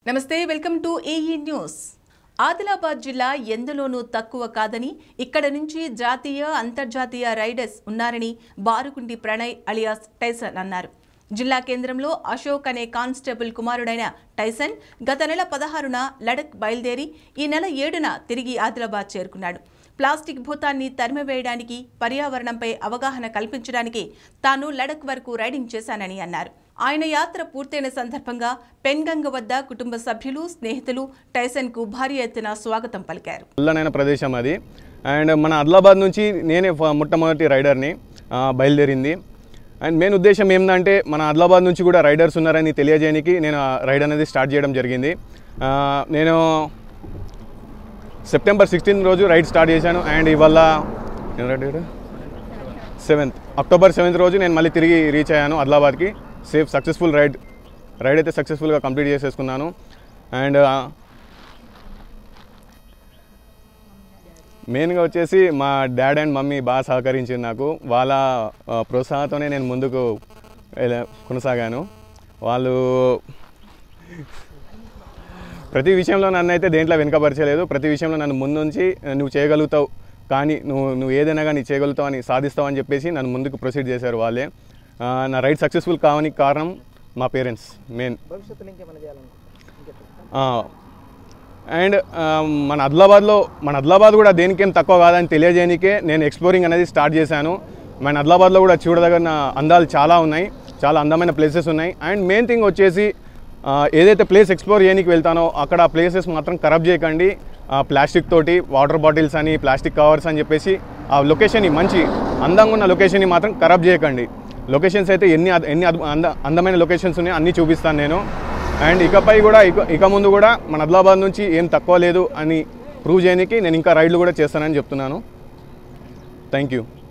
నమస్తే welcome to A E news Adilabad జిల్లా ఎందులోనూ తక్కువ కాదని ఇక్కడ నుంచి జాతీయ అంతర్జాతీయ రైడర్స్ ఉన్నారని బారుకుంటి ప్రణయ్ అలియాస్ టైసన్ అన్నారు జిల్లా కేంద్రంలో అశోక్ అనే కానిస్టేబుల్ కుమారుడైన టైసన్ గత నెల పదహారున లడక్ బయలుదేరి ఈ నెల ఏడున తిరిగి ఆదిలాబాద్ చేరుకున్నాడు ప్లాస్టిక్ భూతాన్ని తరిమివేయడానికి పర్యావరణంపై అవగాహన కల్పించడానికి తాను లడక్ వరకు రైడింగ్ చేశానని అన్నారు ఆయన యాత్ర పూర్తయిన సందర్భంగా పెన్గంగ వద్ద కుటుంబ సభ్యులు స్నేహితులు టైసన్కు భారీ ఎత్తున స్వాగతం పలికారు చల్లనైన ప్రదేశం అది అండ్ మన ఆదిలాబాద్ నుంచి నేనే ఫ- మొట్టమొదటి రైడర్ని ఆ, బయలుదేరింది అండ్ మెయిన్ ఉద్దేశం ఏంటంటే మన ఆదిలాబాద్ నుంచి కూడా రైడర్స్ ఉన్నారని తెలియజేయడానికి నేను ఆ రైడ్ అనేది స్టార్ట్ చేయడం జరిగింది ఆ, నేను సెప్టెంబర్ సిక్స్టీన్ రోజు రైడ్ స్టార్ట్ చేశాను అండ్ ఇవాళ సెవెంత్ అక్టోబర్ సెవెంత్ రోజు నేను మళ్ళీ తిరిగి రీచ్ అయ్యాను ఆదిలాబాద్కి సేఫ్ సక్సెస్ఫుల్ రైడ్ రైడ్ అయితే సక్సెస్ఫుల్గా కంప్లీట్ చేసేసుకున్నాను అండ్ మెయిన్గా వచ్చేసి మా డాడ్ అండ్ మమ్మీ బాగా సహకరించింది నాకు వాళ్ళ ఆ, ప్రోత్సాహంతోనే నేను ముందుకు వెళ్ళ- కొనసాగాను వాళ్ళు ప్రతి విషయంలో నన్ను అయితే దేంట్లో వెనుకపరచలేదు ప్రతి విషయంలో నన్ను ముందుంచి నువ్వు చేయగలుగుతావు కానీ నువ్వు నువ్వు ఏదైనా కానీ చేయగలుగుతావు అని సాధిస్తావు అని చెప్పేసి నన్ను ముందుకు ప్రొసీడ్ చేశారు వాళ్ళే ఆ, నా రైడ్ సక్సెస్ఫుల్ కావడానికి కారణం మా పేరెంట్స్ మెయిన్ భవిష్యత్తులో ఇంకేమైనా చేయాలనుకుంటున్నాను ఇంకెప్పుడు ఆ, అండ్ ఆ, మన ఆదిలాబాద్లో మన ఆదిలాబాద్ కూడా దేనికేం తక్కువ కాదని తెలియజేయడానికే నేను ఎక్స్ప్లోరింగ్ అనేది స్టార్ట్ చేశాను మన ఆదిలాబాద్లో కూడా చూడదగిన అందాలు చాలా ఉన్నాయి చాలా అందమైన ప్లేసెస్ ఉన్నాయి అండ్ మెయిన్ థింగ్ వచ్చేసి ఆ, ఏదైతే ప్లేస్ ఎక్స్ప్లోర్ చేయడానికి వెళ్తానో అక్కడ ఆ ప్లేసెస్ మాత్రం ఖరాబ్ చేయకండి ఆ, ప్లాస్టిక్ తోటి వాటర్ బాటిల్స్ అని ప్లాస్టిక్ కవర్స్ అని చెప్పేసి ఆ లొకేషన్ని మంచి అందంగా ఉన్న లొకేషన్ని మాత్రం ఖరాబ్ చేయకండి లొకేషన్స్ అయితే ఎన్ని అద్- ఎన్ని అద్భు- అంద అందమైన లొకేషన్స్ ఉన్నాయో అన్నీ చూపిస్తాను నేను అండ్ ఇకపై కూడా ఇక ఇక ముందు కూడా మన ఆదిలాబాద్ నుంచి ఏం తక్కువ లేదు అని ప్రూవ్ చేయడానికి నేను ఇంకా రైడ్లు కూడా చేస్తానని చెప్తున్నాను థ్యాంక్ యూ